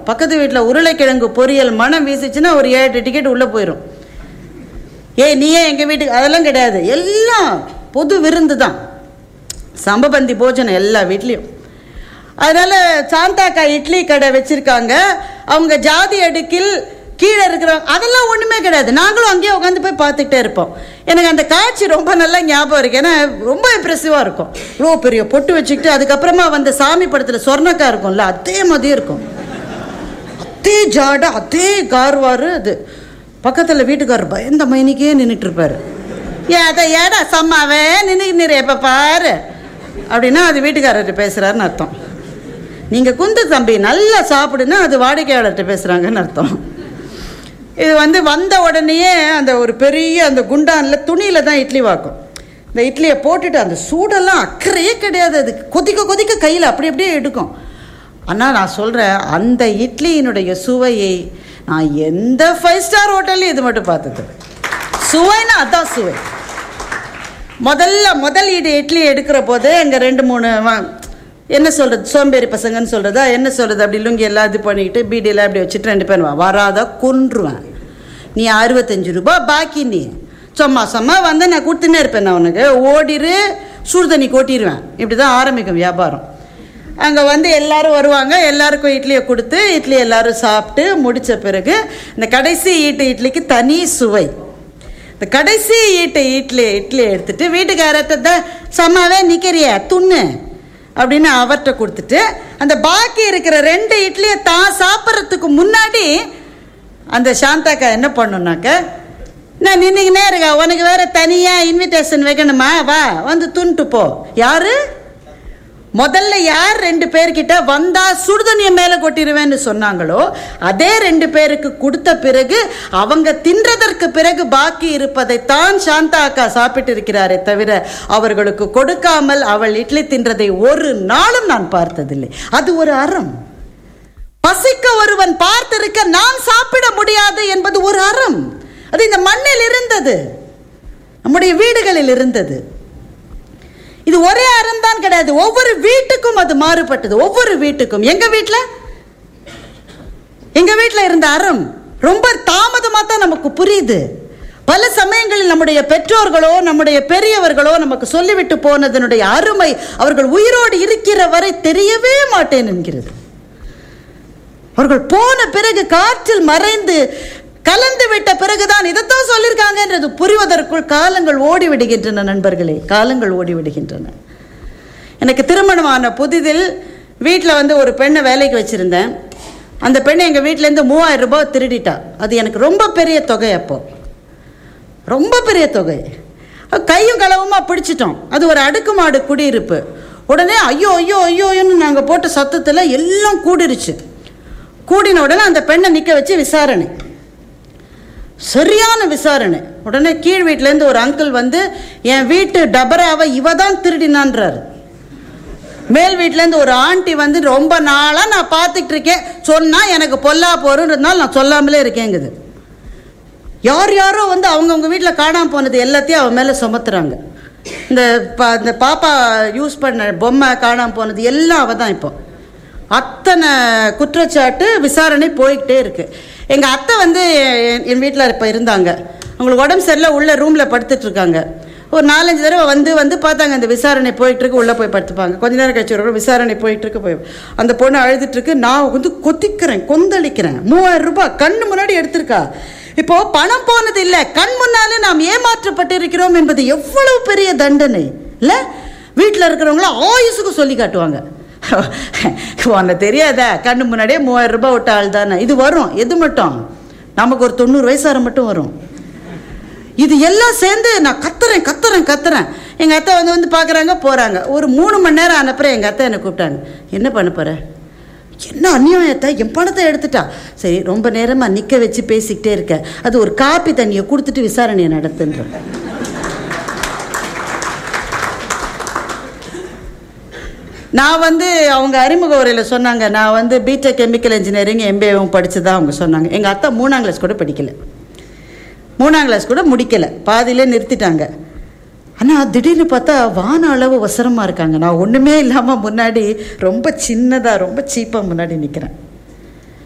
பக்கத்து வீட்டில் உருளைக்கிழங்கு பொரியல் மனம் வீசிச்சுன்னா ஒரு ஏழு எட்டு டிக்கெட் உள்ளே போயிடும் ஏய் நீ ஏன் எங்கள் வீட்டுக்கு அதெல்லாம் கிடையாது எல்லாம் பொது விருந்து தான் சம்பபந்தி போஜனம் எல்லா வீட்லேயும் அதனால சாந்தாக்கா இட்லி கடை வச்சிருக்காங்க அவங்க ஜாதி அடுக்கில் கீழே இருக்கிறவங்க அதெல்லாம் ஒன்றுமே கிடையாது நாங்களும் அங்கேயே உட்காந்து போய் பார்த்துக்கிட்டே இருப்போம் எனக்கு அந்த காட்சி ரொம்ப நல்லா ஞாபகம் இருக்கு ஏன்னா ரொம்ப இம்ப்ரெசிவாக இருக்கும் இவ்வளோ பெரிய பொட்டு வச்சுக்கிட்டு அதுக்கப்புறமா வந்த சாமி படத்தில் சொர்ணக்கா இருக்கும்ல அதே மாதிரி இருக்கும் அதே ஜாடை அதே கார்வாரு அது பக்கத்தில் வீட்டுக்காரர் பயந்த மைனிக்கே நின்றுட்டு இருப்பாரு ஏடா ஏடா சம்மாவே நின்று எப்போ பாரு அப்படின்னா அது வீட்டுக்காரர்கிட்ட பேசுகிறாருன்னு அர்த்தம் நீங்கள் குந்து தம்பி நல்லா சாப்பிடுன்னா அது வாடிக்கையாளர்கிட்ட பேசுகிறாங்கன்னு அர்த்தம் இது வந்து வந்த உடனேயே அந்த ஒரு பெரிய அந்த குண்டானில் துணியில் தான் இட்லி வாக்கும் இந்த இட்லியை போட்டுட்டு அந்த சூடெல்லாம் அக்கறையே கிடையாது அது கொதிக்க கொதிக்க கையில் அப்படி அப்படியே எடுக்கும் ஆனால் நான் சொல்கிறேன் அந்த இட்லியினுடைய சுவையை நான் எந்த ஃபைவ் ஸ்டார் ஹோட்டல்லையும் இது மட்டும் பார்த்தது சுவைன்னா அதான் சுவை முதல்ல முதல் ஈடு இட்லி எடுக்கிற போது அங்கே ரெண்டு மூணு வ- என்ன சொல்கிறது சோம்பேறி பசங்கன்னு சொல்கிறதா என்ன சொல்கிறது அப்படி லுங்கி எல்லாம் இது பண்ணிக்கிட்டு பீடியெல்லாம் அப்படி வச்சுட்டு ரெண்டு பேரும் வா வராத கொன்றுவேன் நீ அறுபத்தஞ்சு ரூபா பாக்கி நீ சும்மா சும்மா வந்து நான் கொடுத்துனே இருப்பேன் நான் உனக்கு ஓடிரு சுடுதண்ணி கொட்டிடுவேன் இப்படி தான் ஆரம்பிக்கும் வியாபாரம் அங்கே வந்து எல்லாரும் வருவாங்க எல்லாருக்கும் இட்லியை கொடுத்து இட்லி எல்லாரும் சாப்பிட்டு முடித்த பிறகு இந்த கடைசி ஈட்டு இட்லிக்கு தனி சுவை இந்த கடைசி ஈட்டு இட்லி இட்லி எடுத்துட்டு வீட்டுக்காரத்தை தான் சம்மாவே நிற்கிறிய துண்ணு அப்படின்னு அவர்கிட்ட கொடுத்துட்டு அந்த பாக்கி இருக்கிற ரெண்டு இட்லியை தான் சாப்பிட்றதுக்கு முன்னாடி அந்த சாந்தாக்கா என்ன பண்ணுனாக்க நான் நின்றுக்கினே இருக்கா உனக்கு வேற தனியாக இன்விடேஷன் வைக்கணுமா வா வந்து துண்ட்டு போ யாரு முதல்ல யார் ரெண்டு பேர்கிட்ட வந்தா சுடுதண்ணியை மேலே கொட்டிடுவேன்னு சொன்னாங்களோ அதே ரெண்டு பேருக்கு கொடுத்த பிறகு அவங்க தின்றதற்கு பிறகு பாக்கி இருப்பதைத்தான் சாந்தா அக்கா சாப்பிட்டு இருக்கிறாரே தவிர அவர்களுக்கு கொடுக்காமல் அவள் இட்லி தின்றதை ஒரு நாளும் நான் பார்த்ததில்லை அது ஒரு அறம் பசிக்க ஒருவன் பார்த்திருக்க நான் சாப்பிட முடியாது என்பது ஒரு அறம் அது இந்த மண்ணில் இருந்தது நம்முடைய வீடுகளில் இருந்தது இது ஒரே அறம் தான் கிடையாது ஒவ்வொரு வீட்டுக்கும் அது மாறுபட்டது ஒவ்வொரு வீட்டுக்கும் எங்க வீட்டில் எங்க வீட்டில் இருந்த அறம் ரொம்ப தாமதமாக தான் நமக்கு புரியுது பல சமயங்களில் நம்முடைய பெற்றோர்களோ நம்முடைய பெரியவர்களோ நமக்கு சொல்லிவிட்டு போனதனுடைய அருமை அவர்கள் உயிரோடு இருக்கிற வரை தெரியவே மாட்டேன் என்கிறது அவர்கள் போன பிறகு காற்றில் மறைந்து கலந்து விட்ட பிறகுதான் இதைத்தான் சொல்லியிருக்காங்கன்றது புரிவதற்குள் காலங்கள் ஓடி விடுகின்றன நண்பர்களே காலங்கள் ஓடி விடுகின்றன எனக்கு திருமணமான புதிதில் வீட்டில் வந்து ஒரு பெண்ணை வேலைக்கு வச்சுருந்தேன் அந்த பெண்ணை எங்கள் வீட்டிலேருந்து மூவாயிரம் ரூபாய் திருடிட்டா அது எனக்கு ரொம்ப பெரிய தொகை அப்போ ரொம்ப பெரிய தொகை கையும் களவுமா பிடிச்சிட்டோம் அது ஒரு அடுக்குமாடு குடியிருப்பு உடனே ஐயோ ஐயோ ஐயோன்னு நாங்கள் போட்ட சத்தத்தில் எல்லாம் கூடிருச்சு கூடின உடனே அந்த பெண்ணை நிற்க வச்சு விசாரணை சரியான விசாரணை உடனே கீழ் வீட்டிலேருந்து ஒரு அங்கிள் வந்து என் வீட்டு டபராவை இவ தான் திருடினான்றாரு மேல் வீட்டிலேருந்து ஒரு ஆண்டி வந்து ரொம்ப நாளாக நான் பார்த்துட்டு இருக்கேன் சொன்னால் எனக்கு பொல்லா போகிறதுனால நான் சொல்லாமலே இருக்கேங்குது யார் யாரோ வந்து அவங்கவுங்க வீட்டில் காணாமல் போனது எல்லாத்தையும் அவன் மேலே சுமத்துறாங்க இந்த பா இந்த பாப்பா யூஸ் பண்ண பொம்மை காணாமல் போனது எல்லாம் அவள் தான் இப்போ அத்தனை குற்றச்சாட்டு விசாரணை போய்கிட்டே இருக்கு எங்கள் அத்தை வந்து என்- என் வீட்டில் இப்போ இருந்தாங்க அவங்களுக்கு உடம்பு சரியில்லை உள்ள ரூமில் படுத்துட்டு இருக்காங்க ஒரு நாலஞ்சு தடவை வந்து வந்து பார்த்தாங்க அந்த விசாரணை போயிட்டு இருக்கு உள்ளே போய் படுத்துப்பாங்க கொஞ்ச நேரம் கழிச்சு ஒரு விசாரணை போயிட்டு இருக்கு போய் அந்த பொண்ணு அழுதுட்டு இருக்கு நான் வந்து கொத்திக்கிறேன் கொந்தளிக்கிறேன் மூவாயிரம் ரூபாய் கண்ணு முன்னாடி எடுத்திருக்கா இப்போ பணம் போனது இல்லை கண் முன்னாலே நாம் ஏமாற்றப்பட்டிருக்கிறோம் என்பது எவ்வளவு பெரிய தண்டனை இல்லை வீட்டில் இருக்கிறவங்கள ஆயுசுக்கு சொல்லி காட்டுவாங்க உன்னை தெரியாதா கண்ணு முன்னாடியே மூவாயிரம் ரூபாய் விட்ட ஆள் தானே இது வரும் எது மட்டும் நமக்கு ஒரு தொண்ணூறு வயசார மட்டும் வரும் இது எல்லாம் சேர்ந்து நான் கத்துறேன் கத்துறேன் கத்துறேன் எங்கள் அத்தை வந்து வந்து பார்க்குறாங்க போகிறாங்க ஒரு மூணு மணி நேரம் அனுப்புகிறேன் எங்கள் அத்தை என்னை கூப்பிட்டாங்க என்ன பண்ண போகிற என்ன அநியாயத்தை என் பணத்தை எடுத்துட்டா சரி ரொம்ப நேரமாக நிற்க வச்சு பேசிக்கிட்டே இருக்க அது ஒரு காப்பி தண்ணியை கொடுத்துட்டு விசாரணையை நடத்துன்றேன் நான் வந்து அவங்க அறிமுக உரையில் சொன்னாங்க நான் வந்து பிடெக் கெமிக்கல் இன்ஜினியரிங் எம்பிஏவும் படித்து தான் அவங்க சொன்னாங்க எங்கள் அத்தா மூணாம் கிளாஸ் கூட படிக்கல மூணாம் கிளாஸ் கூட முடிக்கலை பாதியிலே நிறுத்திட்டாங்க ஆனால் திடீர்னு பார்த்தா வான அளவு வசரமாக இருக்காங்க நான் ஒன்றுமே இல்லாமல் முன்னாடி ரொம்ப சின்னதாக ரொம்ப சீப்பாக முன்னாடி நிற்கிறேன்